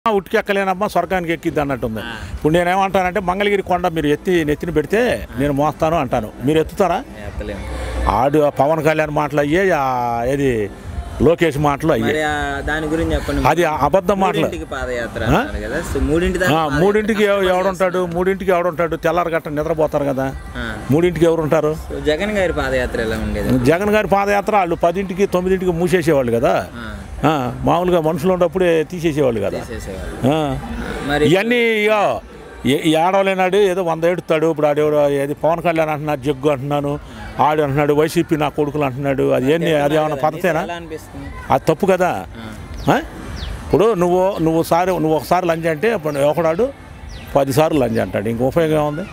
ఉట్టికి ఎక్కలేనమ్మా స్వర్గానికి ఎక్కిద్ది అన్నట్టుంది ఇప్పుడు నేనేమంటానంటే మంగళగిరి కొండ మీరు ఎత్తి నెత్తిన పెడితే నేను మోస్తాను అంటాను మీరు ఎత్తుతారా ఎత్తలేము ఆడు పవన్ కళ్యాణ్ మాటలు అయ్యే ఆ, ఏది లోకేష్ మాటలు అయ్యే మరి ఆ దాని గురించి చెప్పండి అది అబద్ధం మాటలు మూడింటికి పాదయాత్ర అన్నారు కదా సో మూడింటి ఆ, దాకా మూడింటికి ఎవ- ఎవడుంటాడు మూడింటికి ఎవడుంటాడు తెల్లారి గట్ట నిద్రపోతారు కదా ఆ. మూడింటికి ఎవరు ఉంటారు సో జగన్ గారి పాదయాత్ర ఎలా ఉండేది జగన్ గారి పాదయాత్ర వాళ్ళు పదింటికి తొమ్మిదింటికి మూసేసేవాళ్ళు కదా ఆ, ఆ, మామూలుగా మనుషులు ఉన్నప్పుడే తీసేసేవాళ్ళు కదా చేసేవారు ఆ. మరి ఇవన్నీ ఇక ఏ- ఈ ఆడవలేనాడు ఏదో వంద ఏడుతాడు ఇప్పుడు ఆడెవడో ఏది పవన్ కళ్యాణ్ అంటున్నాడు జగ్గు అంటున్నాను ఆడు అంటున్నాడు వైసీపీ నా కొడుకులు అంటున్నాడు అది ఎన్ని అది ఏమైనా పద్ధతేనా ఎలా అనిపిస్తుంది అది తప్పు కదా ఆ? ఇప్పుడు నువ్వు నువ్వు సారి నువ్వు ఒకసారి లంచ్ అంటే ఇప్పుడు ఒకడాడు పదిసార్లు లంచ్ అంటాడు ఇంక ఉపయోగం ఏముంది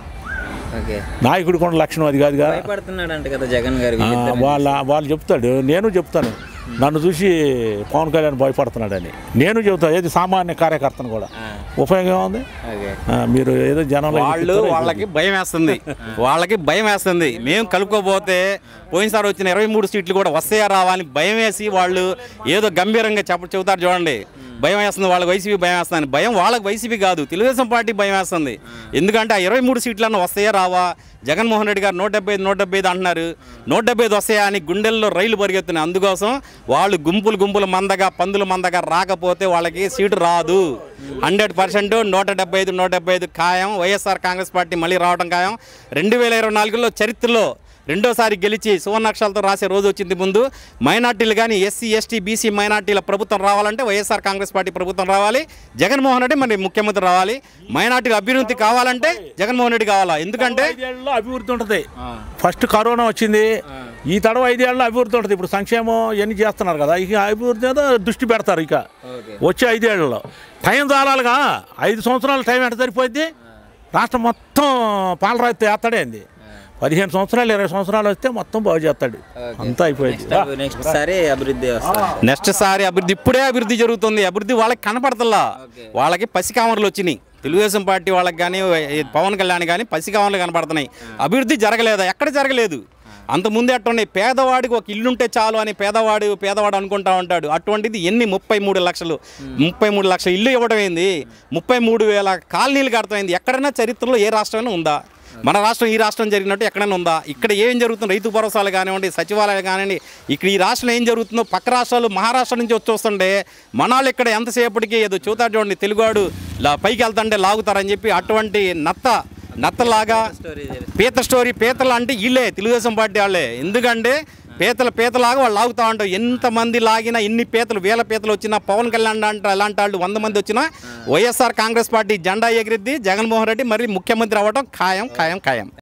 ఓకే నాయకుడి కూడా లక్షణం అది కాదుగా భయపడుతున్నాడు అంట కదా జగన్ గారు ఆ, వాళ్ళ వాళ్ళు చెప్తాడు నేను చెప్తాను నన్ను చూసి పవన్ కళ్యాణ్ భయపడుతున్నాడని నేను చెబుతాను ఏది సామాన్య కార్యకర్తను కూడా ఉపయోగం ఏముంది ఓకే ఆ, మీరు ఏదో జనంలో వాళ్ళు వాళ్ళకి భయం వేస్తుంది వాళ్ళకి భయం వేస్తుంది మేము కలుపుకోపోతే పోయినసారి వచ్చిన ఇరవై మూడు సీట్లు కూడా వస్తాయా రావా అని భయం వేసి వాళ్ళు ఏదో గంభీరంగా చెప్ప చెబుతారు చూడండి భయం వేస్తుంది వాళ్ళకి వైసీపీ భయం వేస్తుంది భయం వాళ్ళకి వైసీపీ కాదు తెలుగుదేశం పార్టీ భయం వేస్తుంది ఎందుకంటే ఆ ఇరవై మూడు సీట్లన్నా వస్తాయా రావా జగన్మోహన్ రెడ్డి గారు నూట డెబ్బై ఐదు నూట డెబ్బై ఐదు అంటున్నారు నూట డెబ్బై ఐదు వస్తాయా అని గుండెల్లో రైలు పరిగెత్తున్నాయి అందుకోసం వాళ్ళు గుంపులు గుంపులు మందగా పందులు మందగా రాకపోతే వాళ్ళకి సీటు రాదు హండ్రెడ్ పర్సెంట్ నూట డెబ్బై ఐదు నూట డెబ్బై ఐదు ఖాయం వైఎస్ఆర్ కాంగ్రెస్ పార్టీ మళ్ళీ రావడం ఖాయం రెండు వేల ఇరవై నాలుగులో చరిత్రలో రెండోసారి గెలిచి సువర్ణాక్షరాలతో రాసే రోజు వచ్చింది ముందు మైనార్టీలు కానీ ఎస్సీ ఎస్టీ బీసీ మైనార్టీల ప్రభుత్వం రావాలంటే వైఎస్ఆర్ కాంగ్రెస్ పార్టీ ప్రభుత్వం రావాలి జగన్మోహన్ రెడ్డి మరి ముఖ్యమంత్రి రావాలి మైనార్టీల అభివృద్ధి కావాలంటే జగన్మోహన్ రెడ్డి కావాలా ఎందుకంటే ఐదేళ్లలో అభివృద్ధి ఉంటుంది ఫస్ట్ కరోనా వచ్చింది ఈ తడవ ఐదేళ్లలో అభివృద్ధి ఉంటుంది ఇప్పుడు సంక్షేమం ఎన్ని చేస్తున్నారు కదా ఇక అభివృద్ధి మీద దృష్టి పెడతారు ఇక ఓకే వచ్చే ఐదేళ్లలో టైం చాలాలిగా ఐదు సంవత్సరాల టైం ఎంత సరిపోద్ది రాష్ట్రం మొత్తం పాలరాయితే వేస్తాడేంది పదిహేను సంవత్సరాలు ఇరవై సంవత్సరాలు వస్తే మొత్తం బాగు చేస్తాడు అంతా అయిపోయింది నెక్స్ట్ సారి అభివృద్ధి వస్తుంది నెక్స్ట్ సారి అభివృద్ధి ఇప్పుడే అభివృద్ధి జరుగుతుంది అభివృద్ధి వాళ్ళకి కనపడతల్లా వాళ్ళకి పసికామర్లు వచ్చినాయి తెలుగుదేశం పార్టీ వాళ్ళకి కానీ పవన్ కళ్యాణ్ కానీ పసికామర్లు కనపడుతున్నాయి అభివృద్ధి జరగలేదా ఎక్కడ జరగలేదు అంత ముందే అట్టున్నాయి పేదవాడికి ఒక ఇల్లు ఉంటే చాలు అని పేదవాడు పేదవాడు అనుకుంటా ఉంటాడు అటువంటిది ఎన్ని ముప్పై మూడు లక్షలు ముప్పై మూడు లక్షల ఇల్లు ఇవ్వడం ఏంది ముప్పై మూడు వేల కాలనీలు కడతాయింది ఎక్కడైనా చరిత్రలో ఏ రాష్ట్రమైనా ఉందా మన రాష్ట్రం ఈ రాష్ట్రం జరిగినట్టు ఎక్కడైనా ఉందా ఇక్కడ ఏం జరుగుతుంది రైతు భరోసాలు కానివ్వండి సచివాలయాలు కానివ్వండి ఇక్కడ ఈ రాష్ట్రంలో ఏం జరుగుతుందో పక్క రాష్ట్రాలు మహారాష్ట్ర నుంచి వచ్చి వస్తుంటే మన వాళ్ళు ఇక్కడ ఎంతసేపటికి ఏదో చూతారు చూడండి తెలుగువాడు లా పైకి వెళ్తుంటే లాగుతారని చెప్పి అటువంటి నత్త నత్తలాగా స్టోరీ పీత స్టోరీ పీతలు అంటే వీళ్ళే తెలుగుదేశం పార్టీ వాళ్ళే ఎందుకంటే పీతల పీతలాగా వాళ్ళు లాగుతా ఉంటారు ఎంతమంది లాగినా ఎన్ని పీతలు వేల పీతలు వచ్చినా పవన్ కళ్యాణ్ అంటే అలాంటి వాళ్ళు వంద మంది వచ్చినా వైఎస్ఆర్ కాంగ్రెస్ పార్టీ జెండా ఎగిరిద్ది జగన్మోహన్ రెడ్డి మరి ముఖ్యమంత్రి అవ్వడం ఖాయం ఖాయం ఖాయం